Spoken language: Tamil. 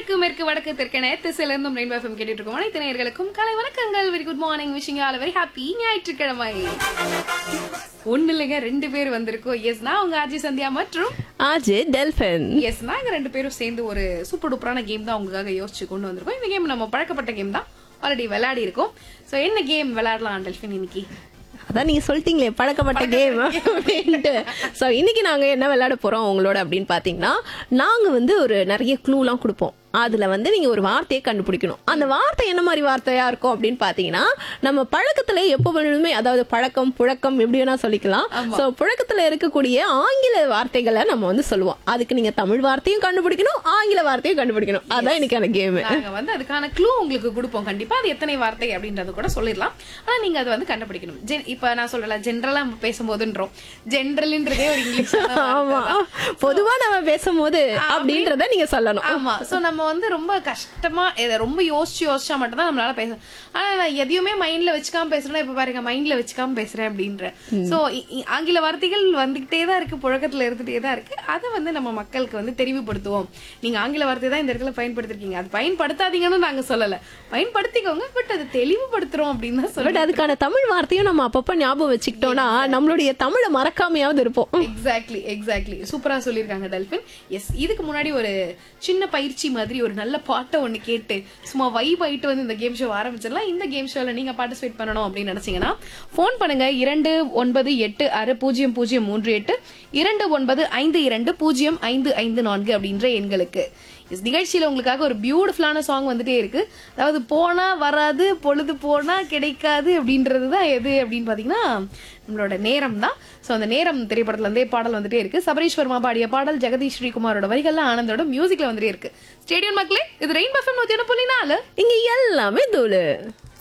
கிழக்கு மேற்கு வடக்கு தெற்கென திசையில இருந்தும் ரெயின்போ எஃப்எம் கேட்டுட்டு இருக்கோம் அனைத்து நேயர்களுக்கும் கலை வணக்கங்கள் very good morning wishing all very happy ஞாயிற்றுக்கிழமை ஒண்ணு இல்லைங்க ரெண்டு பேர் வந்திருக்கோம் எஸ் நான் உங்க ஆர்ஜி சந்தியா மற்றும் ஆஜி டெல்ஃபின் எஸ் நாங்க ரெண்டு பேரும் சேர்ந்து ஒரு சூப்பர் டூப்பரான கேம் தான் உங்களுக்காக யோசிச்சு கொண்டு வந்திருக்கோம் இந்த கேம் நம்ம பழக்கப்பட்ட கேம் தான் ஆல்ரெடி விளையாடி இருக்கோம் சோ என்ன கேம் விளையாடலாம் டெல்ஃபின் இன்னைக்கு அதான் நீங்க சொல்லிட்டீங்களே பழக்கப்பட்ட கேம் அப்படின்ட்டு சோ இன்னைக்கு நாங்க என்ன விளையாட போறோம் உங்களோட அப்படின்னு பாத்தீங்கன்னா நாங்க வந்து ஒரு நிறைய க்ளூலாம் கொடுப்போம் அதுல வந்து நீங்க ஒரு வார்த்தையை கண்டுபிடிக்கணும் அந்த வார்த்தை என்ன மாதிரி வார்த்தையா இருக்கும் அப்படின்னு பாத்தீங்கன்னா நம்ம பழக்கத்துல எப்ப வேணுமே அதாவது பழக்கம் புழக்கம் எப்படி வேணா சொல்லிக்கலாம் சோ புழக்கத்துல இருக்கக்கூடிய ஆங்கில வார்த்தைகளை நம்ம வந்து சொல்லுவோம் அதுக்கு நீங்க தமிழ் வார்த்தையும் கண்டுபிடிக்கணும் ஆங்கில வார்த்தையும் கண்டுபிடிக்கணும் அதான் இன்னைக்கான கேம் நாங்க வந்து அதுக்கான க்ளூ உங்களுக்கு கொடுப்போம் கண்டிப்பா அது எத்தனை வார்த்தை அப்படின்றது கூட சொல்லிடலாம் ஆனா நீங்க அதை வந்து கண்டுபிடிக்கணும் Gen- இப்ப நான் சொல்லல ஜென்ரலா பேசும்போதுன்றோம் ஜென்ரல்ன்றதே ஒரு இங்கிலீஷ் ஆமா பொதுவா நம்ம பேசும்போது அப்படின்றத நீங்க சொல்லணும் ஆமா சோ நம்ம வந்து ரொம்ப கஷ்டமா இதை ரொம்ப யோசிச்சு யோசிச்சா மட்டும் தான் நம்மளால பேச ஆனா நான் எதையுமே மைண்ட்ல வச்சுக்காம பேசுறேன்னா இப்ப பாருங்க மைண்ட்ல வச்சுக்காம பேசுறேன் அப்படின்ற சோ ஆங்கில வார்த்தைகள் வந்துகிட்டே தான் இருக்கு புழக்கத்துல இருந்துட்டே தான் இருக்கு அதை வந்து நம்ம மக்களுக்கு வந்து தெரிவுபடுத்துவோம் நீங்க ஆங்கில வார்த்தை தான் இந்த இடத்துல பயன்படுத்திருக்கீங்க அது பயன்படுத்தாதீங்கன்னு நாங்க சொல்லல பயன்படுத்திக்கோங்க பட் அது தெளிவுபடுத்துறோம் அப்படின்னு தான் பட் சொல்றேன் அதுக்கான தமிழ் வார்த்தையும் நம்ம அப்பப்ப ஞாபகம் வச்சுக்கிட்டோம்னா நம்மளுடைய தமிழை மறக்காமையாவது இருப்போம் எக்ஸாக்ட்லி எக்ஸாக்ட்லி சூப்பரா சொல்லியிருக்காங்க டல்பின் எஸ் இதுக்கு முன்னாடி ஒரு சின்ன பயிற்சி மாதிரி ஒரு நல்ல பாட்டை ஒண்ணு கேட்டு சும்மா வைப் ஆயிட்டு வந்து இந்த கேம் ஷோ ஆரம்பிச்சிடலாம் இந்த கேம் ஷோல நீங்க பார்ட்டிசிபேட் பண்ணணும் அப்படின்னு நினைச்சீங்கன்னா ஃபோன் பண்ணுங்க இரண்டு ஒன்பது எட்டு ஆறு பூஜ்ஜியம் பூஜ்ஜியம் மூன்று எட்டு இரண்டு ஒன்பது ஐந்து இரண்டு பூஜ்ஜியம் ஐந்து ஐந்து நான்கு அப்படின்ற எண்களுக்கு எஸ் நிகழ்ச்சியில உங்களுக்காக ஒரு பியூட்டிஃபுல்லான சாங் வந்துட்டே இருக்கு அதாவது போனா வராது பொழுது போனா கிடைக்காது அப்படின்றது தான் எது அப்படின்னு பாத்தீங்கன்னா நம்மளோட நேரம் தான் ஸோ அந்த நேரம் திரைப்படத்துல இருந்தே பாடல் வந்துட்டே இருக்கு சபரீஷ் வர்மா பாடிய பாடல் ஜெகதீஷ் ஸ்ரீகுமாரோட வரிகள்ல ஆனந்தோட மியூசிக்ல வந்துட்டே இருக்கு ஸ்டேடியம் மக்களே இது ரெயின் பஃபம் நூத்தி ஒன்று புள்ளி நாலு இங்க எல்லாமே தூளு